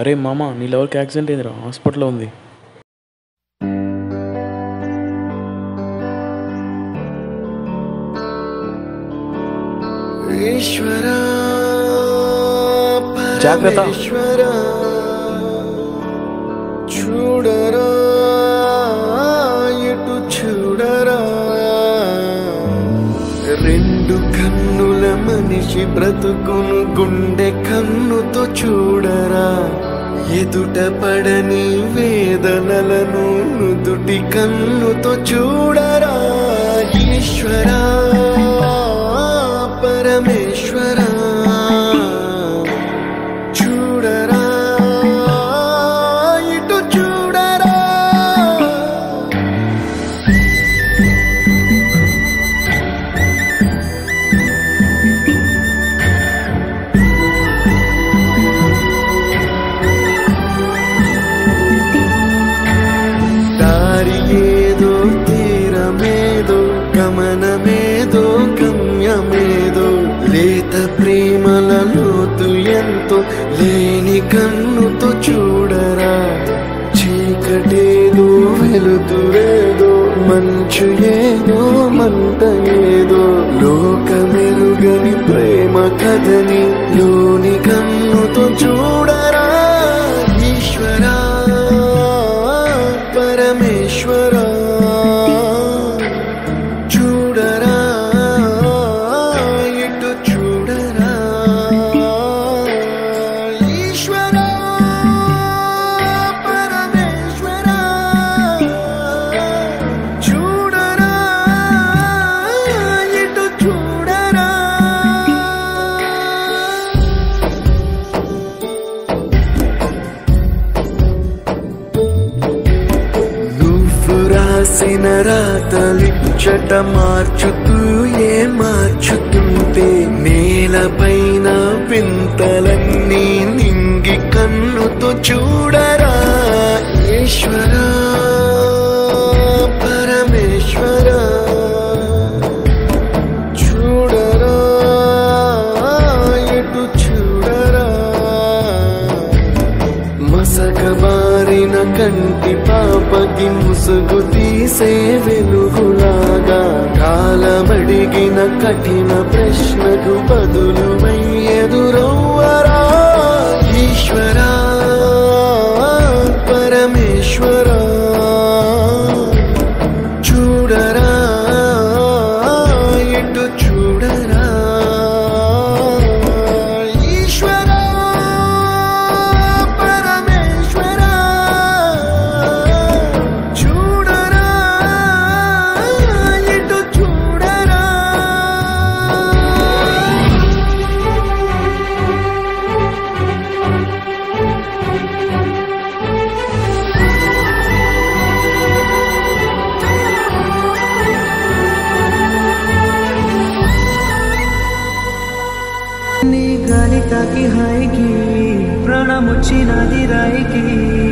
అరే మామ నీ లవర్కి యాక్సిడెంట్ అయిందిరా హాస్పిటల్లో ఉంది ఈశ్వర జాగ్రత్త. పరమేశ్వర, చూడరా ఇటు చూడరా రెండు కన్నుల మనిషి బ్రతుకును గుండె కన్నుతో చూడరా ఎదుట పడని వేదనలను నుదుటి కన్నుతో చూడరా ఈశ్వరా పరమేశ్వరా చూడరా ఇటు చూడరా దారి ఏదో తీరమేదో గమనమేదో గమ్యమేదో లేత ప్రేమల లోతు ఎంతో లేని కన్నుతో చూడరా చీకటేదో వెలుతురేదో మంచు ఏదో మంట ఏదో లోకమెరుగని ప్రేమ కథని లోని కన్నుతో చూడరా ఈశ్వరా పరమేశ్వరా చూడరా ఇటు చూడరా ఈశ్వరా పరమేశ్వరా చూడరా ఇటు చూడరా నువ్వు రాసిన రాతలిచ్చట మార్చుతూ ఏ మార్చుతుంటే నేలపైన వింతలన్నీ నింగి కన్నుతో చూడరా ఈశ్వర పరమేశ్వర చూడరా ఇటు చూడరా మసకబారిన కంటి పాపకి ముసుగు తీసే వెలుగులాగా కాలమడిగిన కఠిన ప్రశ్నకు బదులు ఎదురవ్వరా ఈశ్వరా పరమేశ్వరా చూడరా ఇటు చూడరా ఈశ్వరా పరమేశ్వరా చూడరా ఇటు చూడరా నీ గాలి తాకి హాయికి ప్రాణమొచ్చినది రాయికి